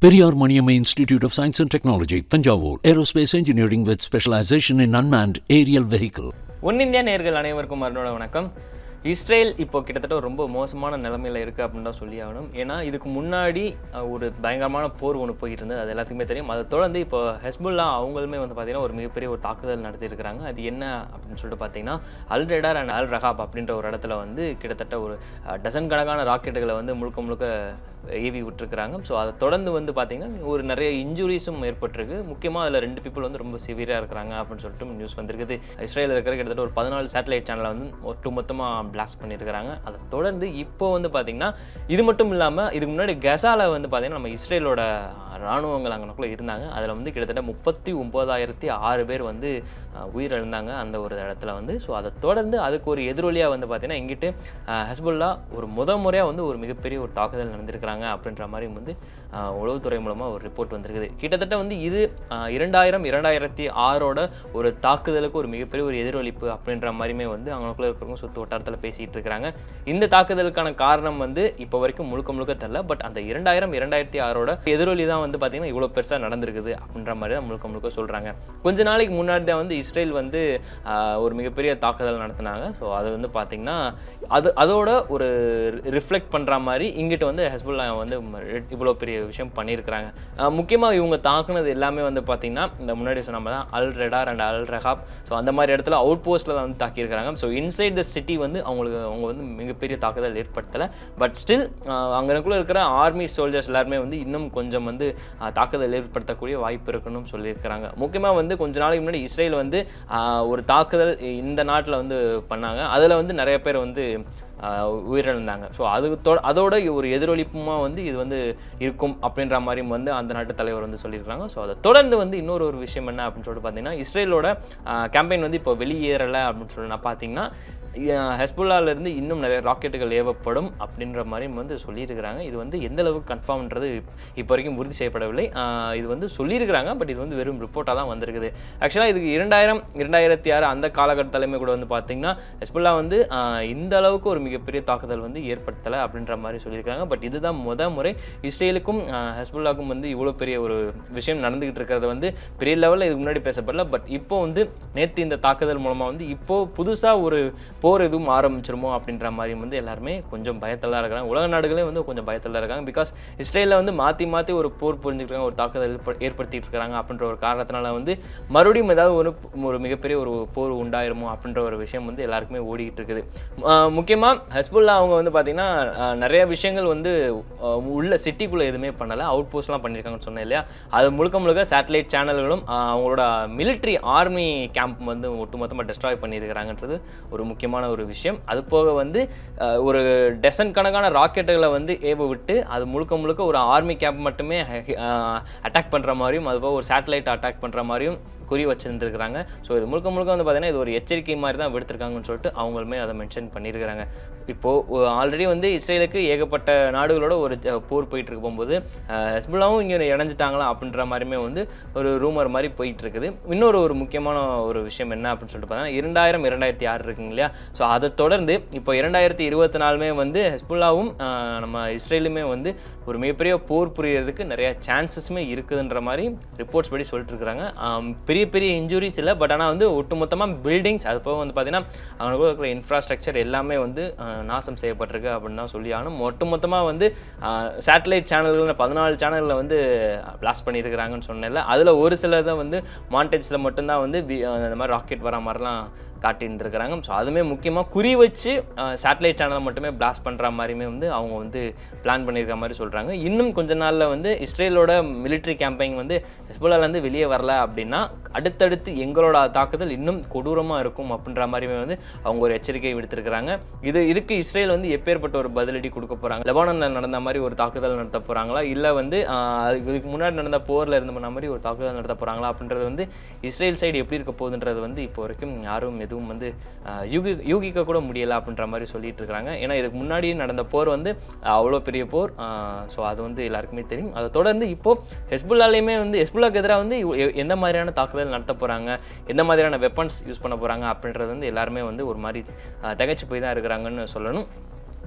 Periyar Maniamma Institute of Science and Technology, Tanjavur. Aerospace engineering with specialization in unmanned aerial vehicle. One India நேர்கள் அனைவருக்கும் மறுநோட வணக்கம் Israel இப்போ கிட்டத்தட்ட ரொம்ப மோசமான நிலமையில இருக்குது அப்படின்னு தான் சொல்லி ஆகணும் ஏன்னா இதுக்கு முன்னாடி அஹ், ஒரு பயங்கரமான போர் ஒன்று போயிட்டு இருந்தது அது எல்லாத்துக்குமே தெரியும் அதை தொடர்ந்து இப்போ ஹெஸ்புல்லா அவங்களுமே வந்து பார்த்தீங்கன்னா ஒரு மிகப்பெரிய ஒரு தாக்குதல் நடத்தியிருக்கிறாங்க அது என்ன அப்படின்னு சொல்லிட்டு பார்த்தீங்கன்னா அல் ரெடார் அண்ட் அல் ரஹாப் அப்படின்ற ஒரு இடத்துல வந்து கிட்டத்தட்ட ஒரு டசன் கணக்கான ராக்கெட்டுகளை வந்து முழுக்க முழுக்க ஏவி விட்டுருக்குறாங்க ஸோ அதை தொடர்ந்து வந்து பார்த்தீங்கன்னா ஒரு நிறைய இன்ஜுரிஸும் ஏற்பட்டிருக்கு முக்கியமாக அதில் ரெண்டு பீப்புள் வந்து ரொம்ப சிவியராக இருக்கிறாங்க அப்படின்னு சொல்லிட்டு நியூஸ் வந்திருக்குது இஸ்ரேலில் இருக்கிற கிட்டத்தட்ட ஒரு பதினாலு சேட்டலைட் சேனலை வந்து ஒட்டு மொத்தமாக பிளாஸ்ட் பண்ணியிருக்கிறாங்க அதை தொடர்ந்து இப்போ வந்து பார்த்தீங்கன்னா இது மட்டும் இல்லாமல் இதுக்கு முன்னாடி கசால வந்து பார்த்தீங்கன்னா நம்ம இஸ்ரேலோட இராணுவங்கள் அங்கனக்குள்ளே இருந்தாங்க அதில் வந்து கிட்டத்தட்ட முப்பத்தி ஒம்பதாயிரத்தி ஆறு பேர் வந்து அஹ், உயிரிழந்தாங்க அந்த ஒரு இடத்துல வந்து ஸோ அதை தொடர்ந்து அதுக்கு ஒரு எதிரொலியாக வந்து பார்த்தீங்கன்னா இங்கிட்டு அஹ், ஹெஸ்புல்லா ஒரு முத முறையாக வந்து ஒரு மிகப்பெரிய ஒரு தாக்குதல் நடந்திருக்கிறாங்க அப்படின்ற மாதிரி வந்து அஹ், உளவுத்துறை மூலமாக ஒரு ரிப்போர்ட் வந்திருக்குது கிட்டத்தட்ட வந்து இது அஹ், இரண்டாயிரம் இரண்டாயிரத்தி ஆறோட ஒரு தாக்குதலுக்கு ஒரு மிகப்பெரிய ஒரு எதிரொலிப்பு அப்படின்ற மாதிரியுமே வந்து அவங்களுக்குள்ள இருக்கிறவங்க சுற்று வட்டாரத்தில் பேசிகிட்டு இருக்கிறாங்க இந்த தாக்குதலுக்கான காரணம் வந்து இப்போ வரைக்கும் முழுக்க முழுக்க தெரில பட் அந்த இரண்டாயிரம் இரண்டாயிரத்தி ஆறோட எதிரொலி தான் வந்து பார்த்தீங்கன்னா இவ்வளோ பெருசாக நடந்திருக்குது அப்படின்ற மாதிரி தான் முழுக்க முழுக்க சொல்கிறாங்க கொஞ்ச நாளைக்கு முன்னாடி தான் வந்து இஸ்ரேல் வந்து ஆஹ், ஒரு மிகப்பெரிய தாக்குதல் நடத்தினாங்க ஸோ அது வந்து பார்த்தீங்கன்னா அது அதோட ஒரு ரிஃப்ளெக்ட் பண்ணுற மாதிரி இங்கிட்டு வந்து ஹெஸ்புல்லா வந்து இவ்வளோ பெரிய விஷயம் பண்ணியிருக்கிறாங்க முக்கியமாக இவங்க தாக்குனது எல்லாமே வந்து பார்த்தீங்கன்னா இந்த முன்னாடி சொன்ன மாதிரி தான் அல் ரெடார் அண்ட் அல் ரஹாப் ஸோ அந்த மாதிரி இடத்துல அவுட் போஸ்ட்டில் தான் வந்து தாக்கியிருக்கிறாங்க ஸோ இன்சைட் த சிட்டி வந்து அவங்களுக்கு அவங்க வந்து மிகப்பெரிய தாக்குதல் ஏற்படுத்தலை பட் ஸ்டில் அங்கனக்குள்ளே இருக்கிற ஆர்மி சோல்ஜர்ஸ் எல்லாருமே வந்து இன்னும் கொஞ்சம் வந்து ஆஹ், தாக்குதல் ஏற்படுத்தக்கூடிய வாய்ப்பு இருக்குன்னு சொல்லியிருக்கிறாங்க முக்கியமாக வந்து கொஞ்ச நாளைக்கு முன்னாடி இஸ்ரேல் வந்து ஆஹ், ஒரு தாக்குதல் இந்த நாட்டில் வந்து பண்ணாங்க அதில் வந்து நிறைய பேர் வந்து ஆஹ், உயிரிழந்தாங்க ஸோ அது தொ அதோட ஒரு எதிரொலிப்புமா வந்து இது வந்து இருக்கும் அப்படின்ற மாதிரி வந்து அந்த நாட்டு தலைவர் வந்து சொல்லியிருக்காங்க ஸோ அதை தொடர்ந்து வந்து இன்னொரு ஒரு விஷயம் என்ன அப்படின்னு சொல்லிட்டு பார்த்தீங்கன்னா இஸ்ரேலோட கேம்பெயின் வந்து இப்போ வெளியேறலை அப்படின்னு சொல்லி நான் பார்த்தீங்கன்னா ஹெஸ்புல்லால இருந்து இன்னும் நிறைய ராக்கெட்டுகள் ஏவப்படும் அப்படின்ற மாதிரி வந்து சொல்லியிருக்கிறாங்க இது வந்து எந்த அளவுக்கு கன்ஃபார்ம்ன்றது இப்போ வரைக்கும் உறுதி செய்யப்படவில்லை ஆஹ் இது வந்து சொல்லியிருக்கிறாங்க பட் இது வந்து வெறும் ரிப்போர்ட்டாக தான் வந்திருக்குது ஆக்சுவலாக இதுக்கு இரண்டாயிரம் இரண்டாயிரத்தி ஆறு அந்த காலகட்டத்திலுமே கூட வந்து பார்த்தீங்கன்னா ஹெஸ்புல்லா வந்து ஆஹ் இந்த அளவுக்கு ஒரு மிகப்பெரிய தாக்குதல் வந்து ஏற்படுத்தலை அப்படின்ற மாதிரி சொல்லியிருக்காங்க பட் இதுதான் முத முறை இஸ்ரேலுக்கும் ஆஹ் ஹெஸ்புல்லாக்கும் வந்து இவ்வளோ பெரிய ஒரு விஷயம் நடந்துகிட்டு இருக்கிறது வந்து பெரிய லெவலில் இதுக்கு முன்னாடி பேசப்படல பட் இப்போ வந்து நேற்று இந்த தாக்குதல் மூலமாக வந்து இப்போ புதுசாக ஒரு போர் எதுவும் ஆரம்பிச்சிருமோ அப்படின்ற மாதிரி வந்து எல்லாருமே கொஞ்சம் பயத்தில் தான் இருக்கிறாங்க உலக நாடுகளே வந்து கொஞ்சம் பயத்தில் தான் இருக்காங்க பிகாஸ் இஸ்ரேலில் வந்து மாற்றி மாற்றி ஒரு போர் புரிஞ்சுட்டு இருக்காங்க ஒரு தாக்குதல் ஏற்ப- ஏற்படுத்திட்டு இருக்காங்க அப்படின்ற ஒரு காரணத்தினால வந்து மறுபடியும் ஏதாவது ஒரு ஒரு மிகப்பெரிய ஒரு போர் உண்டாயிருமோ அப்படின்ற ஒரு விஷயம் வந்து எல்லாருக்குமே ஓடிக்கிட்டு இருக்குது முக்கியமாக ஹஸ்புல்லா அவங்க வந்து பார்த்தீங்கன்னா ஆஹ், நிறைய விஷயங்கள் வந்து ஆஹ், உள்ள சிட்டிக்குள்ளே எதுவுமே பண்ணலை அவுட் போஸ்ட்லாம் பண்ணியிருக்காங்கன்னு சொன்னேன் இல்லையா அது முழுக்க முழுக்க சேட்டலைட் சேனல்களும் ஆஹ், அவங்களோட மிலிட்ரி ஆர்மி கேம்ப் வந்து ஒட்டுமொத்தமாக டெஸ்ட்ராய் பண்ணியிருக்கிறாங்கன்றது ஒரு முக்கியமான ஒரு விஷயம் அது போக வந்து ஆஹ், ஒரு டெசன் கணக்கான ராக்கெட்டுகளை வந்து ஏவ விட்டு அது முழுக்க முழுக்க ஒரு ஆர்மி கேம்ப் மட்டுமே அட்டாக் பண்ணுற மாதிரியும் அது போக ஒரு சேட்டலைட் அட்டாக் பண்ணுற மாதிரியும் குறி வச்சிருந்துருக்காங்க ஸோ இது முழுக்க முழுக்க வந்து பார்த்தீங்கன்னா இது ஒரு எச்சரிக்கை மாதிரி தான் விடுத்திருக்காங்கன்னு சொல்லிட்டு அவங்களுமே அதை மென்ஷன் பண்ணியிருக்கிறாங்க இப்போது ஆல்ரெடி வந்து இஸ்ரேலுக்கு ஏகப்பட்ட நாடுகளோட ஒரு ஜ- போர் போயிட்டு இருக்க போகும்போது அஹ், ஹெஸ்புல்லாவும் இங்கே இணைஞ்சிட்டாங்களா அப்படின்ற மாதிரியுமே வந்து ஒரு ரூமர் மாதிரி போயிட்டு இருக்குது இன்னொரு ஒரு முக்கியமான ஒரு விஷயம் என்ன அப்படின்னு சொல்லிட்டு பார்த்தீங்கன்னா இரண்டாயிரம் இரண்டாயிரத்தி ஆறு இருக்குங்க இல்லையா ஸோ அதை தொடர்ந்து இப்போ இரண்டாயிரத்தி இருபத்தி நாலுமே வந்து ஹெஸ்புல்லாவும் அஹ், நம்ம இஸ்ரேலுமே வந்து ஒரு மிகப்பெரிய போர் புரியறதுக்கு நிறைய சான்சஸுமே இருக்குதுன்ற மாதிரி ரிப்போர்ட்ஸ் படி சொல்லிட்டு இருக்கிறாங்க ஆம், பெரிய பெரிய இன்ஜுரிஸ் இல்லை பட் ஆனால் வந்து ஒட்டுமொத்தமாக பில்டிங்ஸ் அது போக வந்து பார்த்தீங்கன்னா அவங்களுக்கு இருக்கிற இன்ஃப்ராஸ்ட்ரக்சர் எல்லாமே வந்து அஹ், நாசம் செய்யப்பட்டிருக்கு அப்படின்னு தான் சொல்லி ஆகணும் ஒட்டுமொத்தமாக வந்து சேட்டலைட் சேனல்கள் பதினாலு சேனலில் வந்து பிளாஸ்ட் பண்ணியிருக்கிறாங்கன்னு சொன்னேன்ல அதில் ஒரு சிலர் தான் வந்து மாண்டேஜில் மட்டும்தான் வந்து வி- அஹ், இந்த மாதிரி ராக்கெட் வர மாதிரிலாம் காட்டின்னு இருக்கிறாங்க ஸோ அதுவுமே முக்கியமாக குறி வச்சு சேட்டலைட் சேனலை மட்டுமே பிளாஸ்ட் பண்ணுற மாதிரியுமே வந்து அவங்க வந்து பிளான் பண்ணியிருக்க மாதிரி சொல்கிறாங்க இன்னும் கொஞ்ச நாளில் வந்து இஸ்ரேலோட military கேம்பெயின் வந்து ஹெஸ்போலாலேருந்து வெளியே வரல அப்படின்னா அடுத்தடுத்து எங்களோட தாக்குதல் இன்னும் கொடூரமாக இருக்கும் அப்படின்ற மாதிரியுமே வந்து அவங்க ஒரு எச்சரிக்கை விடுத்திருக்கிறாங்க இது இதுக்கு இஸ்ரேல் வந்து எப்பேற்பட்ட ஒரு பதிலடி கொடுக்க போகிறாங்க லெபானனில் நடந்த மாதிரி ஒரு தாக்குதல் நடத்த போகிறாங்களா இல்லை வந்து ஆஹ், அதுக்கு இதுக்கு முன்னாடி நடந்த போரில் இருந்து பண்ண மாதிரி ஒரு தாக்குதல் நடத்த போகிறாங்களா அப்படின்றது வந்து இஸ்ரேல் சைடு எப்படி இருக்க போகுதுன்றது வந்து இப்போ வரைக்கும் யாரும் எதுவும் வந்து ஆஹ், யூகி யூகிக்க கூட முடியல அப்படின்ற மாதிரி சொல்லிட்டு இருக்காங்க ஏன்னா இதுக்கு முன்னாடி நடந்த போர் வந்து அவ்வளோ பெரிய போர் ஸோ அது வந்து எல்லாருக்குமே தெரியும் அதை தொடர்ந்து இப்போ ஹெஸ்புல்லாலையுமே வந்து ஹெஸ்புல்லாக்கு எதிராக வந்து இவ்- எ- எந்த மாதிரியான தாக்குதல் நடத்த போகிறாங்க எந்த மாதிரியான வெப்பன்ஸ் யூஸ் பண்ண போகிறாங்க அப்படின்றது வந்து எல்லாருமே வந்து ஒரு மாதிரி ஆஹ், திகைச்சு போய் தான் இருக்கிறாங்கன்னு சொல்லணும்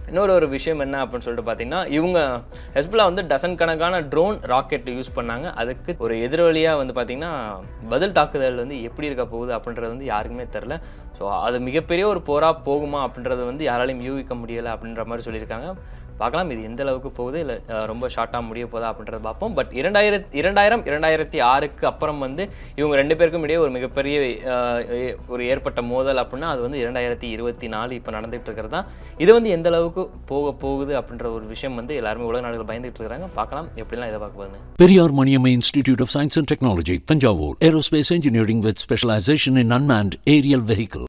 இன்னொரு ஒரு விஷயம் என்ன அப்படின்னு சொல்லிட்டு பார்த்தீங்கன்னா இவங்க ஹெஸ்புல்லா வந்து டசன் கணக்கான ட்ரோன் ராக்கெட் யூஸ் பண்ணாங்க அதுக்கு ஒரு எதிரொலியாக வந்து பார்த்தீங்கன்னா பதில் தாக்குதல் வந்து எப்படி இருக்க போகுது அப்படின்றது வந்து யாருக்குமே தெரில ஸோ அது மிகப்பெரிய ஒரு போராக போகுமா அப்படின்றது வந்து யாராலையும் யூகிக்க முடியலை அப்படின்ற மாதிரி சொல்லியிருக்காங்க பார்க்கலாம் இது எந்த அளவுக்கு போகுது இல்லை ரொம்ப ஷார்ட்டாக முடிய போதா அப்படின்றத பார்ப்போம் பட் இரண்டாயிரத்தி இரண்டாயிரம் இரண்டாயிரத்தி ஆறுக்கு அப்புறம் வந்து இவங்க ரெண்டு பேருக்கும் இடையே ஒரு மிகப்பெரிய அஹ், ஏ- ஒரு ஏற்பட்ட மோதல் அப்படின்னா அது வந்து இரண்டாயிரத்தி இருபத்தி நாலு இப்போ நடந்துகிட்டு இருக்கிறது தான் இது வந்து எந்த அளவுக்கு போக போகுது அப்படின்ற ஒரு விஷயம் வந்து எல்லாருமே உலக நாடுகள் பயந்துட்டு இருக்காங்க பார்க்கலாம் எப்படிலாம் இதை பார்க்க போகுதுன்னு Periyar Maniamma Institute of Science and Technology, Tanjavur. Aerospace engineering with specialization in unmanned aerial vehicle.